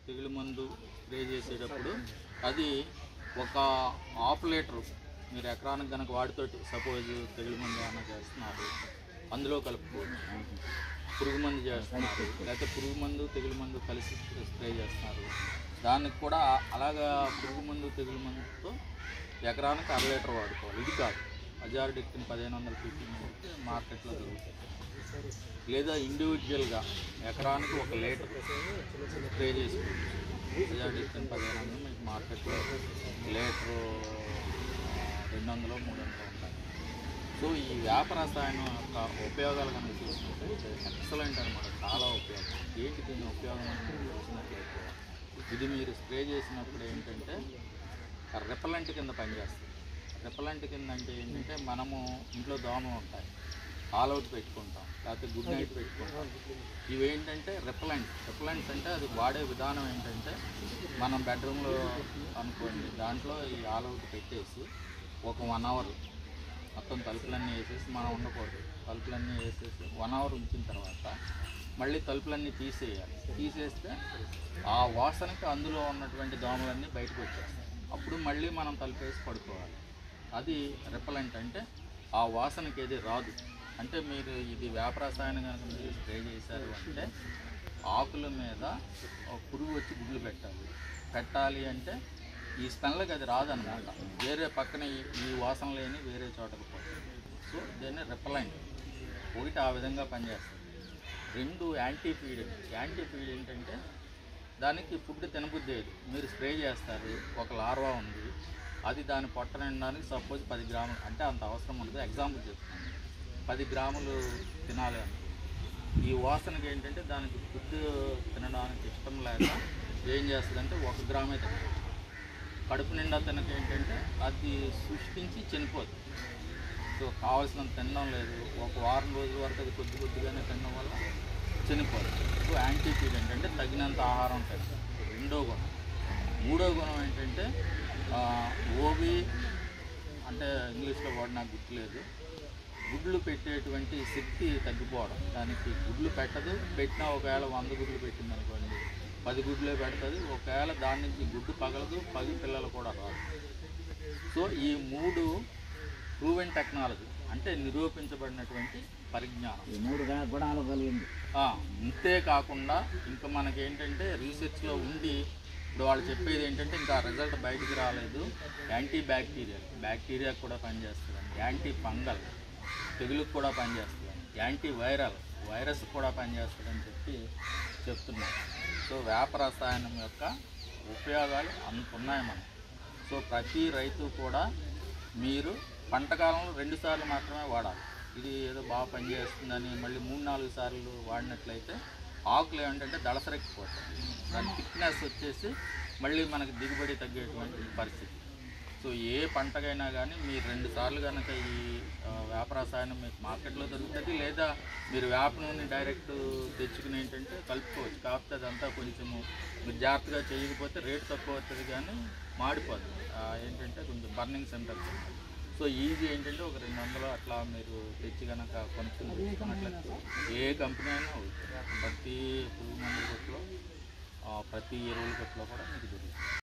తెగులు మందు స్ప్రే చేసేటప్పుడు అది ఒక హాఫ్ లీటర్ మీరు ఎకరానికి కనుక వాటితోటి సపోజ్ తెగులు మందు ఏమైనా చేస్తున్నారు అందులో కలుపుకోవచ్చు పురుగు మందు చేస్తున్నారు లేకపోతే పురుగు మందు తెగులు మందు కలిసి స్ప్రే చేస్తున్నారు దానికి కూడా అలాగా పురుగు మందు తెగులు మందుతో ఎకరానికి అర లీటర్ వాడుకోవాలి ఇది కాదు మెజారిటీ ఎక్కిన పదిహేను వందల పీపీ మార్కెట్లో దొరుకుతాయి లేదా ఇండివిజువల్గా ఎకరానికి ఒక లీటర్ స్ప్రే చేసుకోవచ్చు మెజారిటీ ఎక్కిన పదిహేను వందలు మీకు మార్కెట్లో లీటరు రెండు వందలు మూడు వందలు ఉంటాయి సో ఈ వేప రసాయనం యొక్క ఉపయోగాలు కనుక చూసినట్లయితే ఎక్సలెంట్ అనమాట చాలా ఉపయోగం ఏంటి దీని ఉపయోగం అని చూసినట్లయితే ఇది మీరు స్ప్రే చేసినప్పుడు ఏంటంటే రిపలెంట్ కింద పనిచేస్తుంది రిపలెంట్ కింద అంటే ఏంటంటే మనము ఇంట్లో దోమ ఉంటాయి ఆల్ అవుట్ పెట్టుకుంటాం లేకపోతే గుడ్ నైట్ పెట్టుకుంటాం ఇవి ఏంటంటే రిపలెంట్ రిపలెంట్స్ అంటే అది వాడే విధానం ఏంటంటే మనం బెడ్రూమ్లో అనుకోండి దాంట్లో ఈ ఆల్ అవుట్ పెట్టేసి ఒక వన్ అవర్ మొత్తం తలుపులన్నీ వేసేసి మనం ఉండకూడదు తలుపులన్నీ వేసేసి వన్ అవర్ ఉంచిన తర్వాత మళ్ళీ తలుపులన్నీ తీసేయాలి తీసేస్తే ఆ వాసనకి అందులో ఉన్నటువంటి దోమలన్నీ బయటకు వచ్చేస్తాయి అప్పుడు మళ్ళీ మనం తలుపు వేసి పడుకోవాలి అది రిపలెంట్ అంటే ఆ వాసనకి ఏది రాదు అంటే మీరు ఇది వేప రసాయనం కనుక మీరు స్ప్రే చేశారు అంటే ఆకుల మీద ఒక పురుగు వచ్చి గుడ్లు పెట్టాలి పెట్టాలి అంటే ఈ స్మెల్కి అది రాదనమాట వేరే పక్కన ఈ- ఈ వాసన లేని వేరే చోటకు పోతుంది సో దీన్ని రిపలెంట్ ఒకటి ఆ విధంగా పనిచేస్తుంది రెండు యాంటీ ఫీడ్ యాంటీ ఫీడ్ ఏంటంటే దానికి ఫుడ్ తినబుద్దేది మీరు స్ప్రే చేస్తారు ఒక లార్వా ఉంది అది దాని పొట్ట నిండడానికి సపోజ్ పది గ్రాములు అంటే అంత అవసరం ఉండదు ఎగ్జాంపుల్ చెప్తాను పది గ్రాములు తినాలి అని ఈ వాసనకి ఏంటంటే దానికి ఫుడ్ తినడానికి ఇష్టం లేక ఏం చేస్తుందంటే ఒక గ్రామే తింటుంది కడుపు నిండా తినక ఏంటంటే అది సృష్టించి చనిపోతుంది సో కావాల్సినంత తినడం లేదు ఒక వారం రోజుల వరకు అది కొద్ది కొద్దిగానే తినడం వల్ల చనిపోతుంది సో యాంటీ ఫీడ్ ఏంటంటే తగినంత ఆహారం తినడం రెండో గుణం మూడో గుణం ఏంటంటే ఆ, ఓవి అంటే ఇంగ్లీష్లో వర్డ్ నాకు గుర్తులేదు గుడ్లు పెట్టేటువంటి శక్తి తగ్గిపోవడం దానికి గుడ్లు పెట్టదు పెట్టినా ఒకవేళ వంద గుడ్లు పెట్టింది అనుకోండి పది గుడ్లే పెడుతుంది ఒకవేళ దాని నుంచి గుడ్డు పగలదు పది పిల్లలు కూడా రాదు సో ఈ మూడు ప్రూవెన్ టెక్నాలజీ అంటే నిరూపించబడినటువంటి పరిజ్ఞానం ఈ మూడు గా- గుణాలు కలిగింది ఆ, అంతేకాకుండా ఇంకా మనకేంటంటే రీసెర్చ్లో ఉండి ఇప్పుడు వాళ్ళు చెప్పేది ఏంటంటే ఇంకా రిజల్ట్ బయటికి రాలేదు యాంటీ బ్యాక్టీరియల్ బ్యాక్టీరియా కూడా పనిచేస్తుందండి యాంటీ ఫంగల్ తెగులుకు కూడా పనిచేస్తుందండి యాంటీ వైరల్ వైరస్ కూడా పనిచేస్తుందని చెప్పి చెప్తున్నారు సో వేప రసాయనం యొక్క ఉపయోగాలు అంత ఉన్నాయి మనకి సో ప్రతి రైతు కూడా మీరు పంట కాలంలో రెండు సార్లు మాత్రమే వాడాలి ఇది ఏదో బాగా పనిచేస్తుందని మళ్ళీ మూడు నాలుగు సార్లు వాడినట్లయితే ఆకులు ఏంటంటే దళసరెక్కిపోతాయి దాని థిక్నెస్ వచ్చేసి మళ్ళీ మనకి దిగుబడి తగ్గేటువంటి పరిస్థితి సో ఏ పంటకైనా కానీ మీరు రెండు సార్లు కనుక ఈ ఆ, వేప రసాయనం మీకు మార్కెట్లో దొరుకుతుంది లేదా మీరు వేప నూనె డైరెక్ట్ తెచ్చుకుని ఏంటంటే కలుపుకోవచ్చు కాకపోతే అదంతా కొంచెము మీరు జాగ్రత్తగా చేయకపోతే రేట్ తక్కువ అవుతుంది కానీ మాడిపోతుంది ఆ, ఏంటంటే కొంచెం బర్నింగ్ సెంటర్స్ ఉంటాయి సో ఈజీ ఏంటంటే ఒక రెండు వందలు అట్లా మీరు తెచ్చి కనుక కొనుక్కుని తెచ్చుకున్నట్లయితే ఏ కంపెనీ అయినా అవుతుంది ప్రతి పురుగు మందు కొట్లో ఆ, ప్రతి ఎరువుల కొట్లో కూడా మీకు దొరుకుతుంది